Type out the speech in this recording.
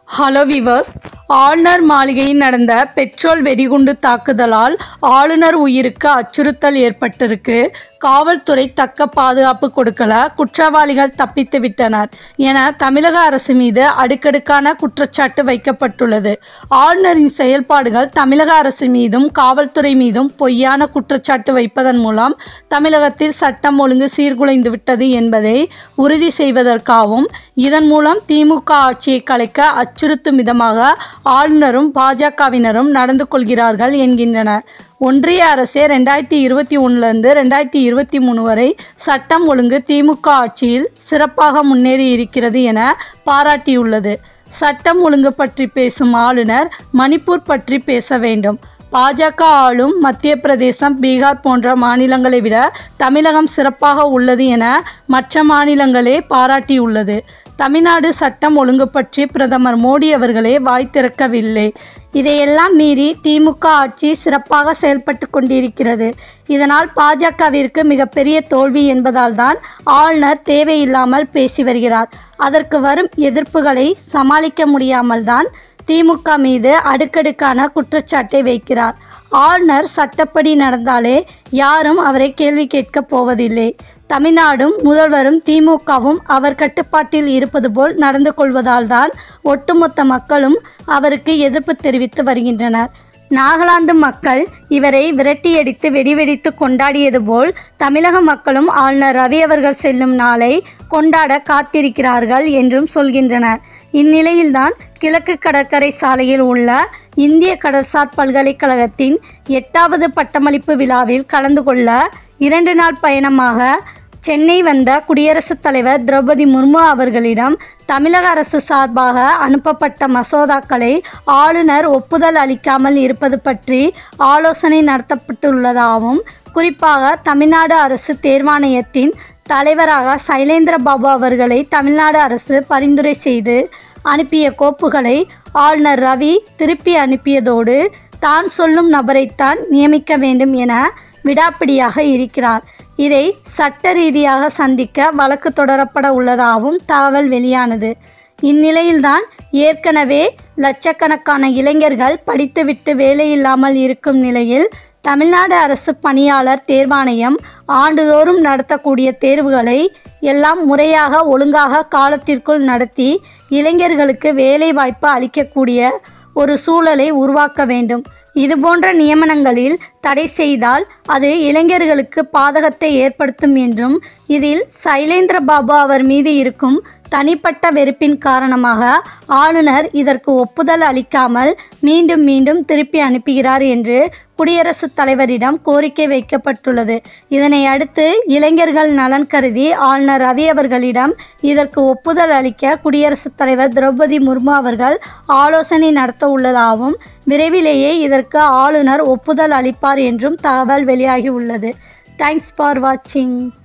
hello viewers ஆளுநர் மாளிகையில் நடந்த பெட்ரோல் வெடிகுண்டு தாக்குதலால் ஆளுநர் உயிருக்கு அச்சுறுத்தல் ஏற்பட்டிருக்கு காவல்துறை தக்க பாதுகாப்பு கொடுக்கல குற்றவாளிகள் தப்பித்து விட்டனர் என தமிழக அரசு மீது அடுக்கடுக்கான குற்றச்சாட்டு வைக்கப்பட்டுள்ளது ஆளுநரின் செயல்பாடுகள் தமிழக அரசு மீதும் காவல்துறை மீதும் பொய்யான குற்றச்சாட்டு வைப்பதன் மூலம் தமிழகத்தில் சட்டம் ஒழுங்கு சீர்குலைந்து விட்டது என்பதை உறுதி செய்வதற்காகவும் இதன் மூலம் திமுக ஆட்சியை கலைக்க அச்சுறுத்தும் விதமாக ஆளுநரும் பாஜகவினரும் நடந்து கொள்கிறார்கள் என்கின்றனர் ஒன்றிய அரசே ரெண்டாயிரத்தி இருபத்தி ஒன்றுலேருந்து ரெண்டாயிரத்தி இருபத்தி மூணு வரை சட்டம் ஒழுங்கு திமுக ஆட்சியில் சிறப்பாக முன்னேறி இருக்கிறது என பாராட்டியுள்ளது சட்டம் ஒழுங்கு பற்றி பேசும் ஆளுநர் மணிப்பூர் பற்றி பேச வேண்டும் பாஜக ஆளும் மத்திய பிரதேசம் பீகார் போன்ற மாநிலங்களை விட தமிழகம் சிறப்பாக உள்ளது என மற்ற மாநிலங்களே பாராட்டியுள்ளது தமிழ்நாடு சட்டம் ஒழுங்கு பற்றி பிரதமர் மோடி அவர்களே வாய் திறக்கவில்லை இதையெல்லாம் மீறி திமுக ஆட்சி சிறப்பாக செயல்பட்டு கொண்டிருக்கிறது இதனால் பாஜகவிற்கு மிகப்பெரிய தோல்வி என்பதால் தான் ஆளுநர் தேவையில்லாமல் பேசி வருகிறார் அதற்கு வரும் எதிர்ப்புகளை சமாளிக்க முடியாமல் தான் திமுக மீது அடுக்கடுக்கான குற்றச்சாட்டை வைக்கிறார் ஆளுநர் சட்டப்படி நடந்தாலே யாரும் அவரை கேள்வி கேட்கப் போவதில்லை தமிழ்நாடும் முதல்வரும் திமுகவும் அவர் கட்டுப்பாட்டில் இருப்பது போல் நடந்து கொள்வதால் தான் ஒட்டுமொத்த மக்களும் அவருக்கு எதிர்ப்பு தெரிவித்து வருகின்றனர் நாகாலாந்து மக்கள் இவரை விரட்டியடித்து வெடிவெடித்து கொண்டாடியது போல் தமிழக மக்களும் ஆளுநர் ரவி அவர்கள் செல்லும் நாளை கொண்டாட காத்திருக்கிறார்கள் என்றும் சொல்கின்றனர் இந்நிலையில்தான் கிழக்கு கடற்கரை சாலையில் உள்ள இந்திய கடல்சார் பல்கலைக்கழகத்தின் எட்டாவது பட்டமளிப்பு விழாவில் கலந்து கொள்ள இரண்டு நாள் பயணமாக சென்னை வந்த குடியரசுத் தலைவர் திரௌபதி முர்மு அவர்களிடம் தமிழக அரசு சார்பாக அனுப்பப்பட்ட மசோதாக்களை ஆளுநர் ஒப்புதல் அளிக்காமல் இருப்பது பற்றி ஆலோசனை நடத்தப்பட்டுள்ளதாகவும் குறிப்பாக தமிழ்நாடு அரசு தேர்வாணையத்தின் தலைவராக சைலேந்திர பாபு அவர்களை தமிழ்நாடு அரசு பரிந்துரை செய்து அனுப்பிய கோப்புகளை ஆளுநர் ரவி திருப்பி அனுப்பியதோடு தான் சொல்லும் நபரைத்தான் நியமிக்க வேண்டும் என விடாப்பிடியாக இருக்கிறார் இதை சட்ட ரீதியாக சந்திக்க வழக்கு தொடரப்பட உள்ளதாகவும் தகவல் வெளியானது இந்நிலையில்தான் ஏற்கனவே லட்சக்கணக்கான இளைஞர்கள் படித்துவிட்டு வேலையில்லாமல் இருக்கும் நிலையில் தமிழ்நாடு அரசு பணியாளர் தேர்வாணையம் ஆண்டுதோறும் நடத்தக்கூடிய தேர்வுகளை எல்லாம் முறையாக ஒழுங்காக காலத்திற்குள் நடத்தி இளைஞர்களுக்கு வேலை வாய்ப்பு அளிக்கக்கூடிய ஒரு சூழலை உருவாக்க வேண்டும் இதுபோன்ற நியமனங்களில் தடை செய்தால் அது இளைஞர்களுக்கு பாதகத்தை ஏற்படுத்தும் என்றும் இதில் சைலேந்திர பாபு அவர் மீது இருக்கும் தனிப்பட்ட வெறுப்பின் காரணமாக ஆளுநர் இதற்கு ஒப்புதல் அளிக்காமல் மீண்டும் மீண்டும் திருப்பி அனுப்புகிறார் என்று குடியரசுத் தலைவரிடம் கோரிக்கை வைக்கப்பட்டுள்ளது இதனை அடுத்து இளைஞர்கள் நலன் கருதி ஆளுநர் ரவி அவர்களிடம் இதற்கு ஒப்புதல் அளிக்க குடியரசுத் தலைவர் திரௌபதி முர்மு அவர்கள் ஆலோசனை நடத்த உள்ளதாகவும் விரைவிலேயே இதற்கு ஆளுநர் ஒப்புதல் அளிப்பார் என்றும் தகவல் வெளியாகி உள்ளது தேங்க்ஸ் ஃபார் வாட்சிங்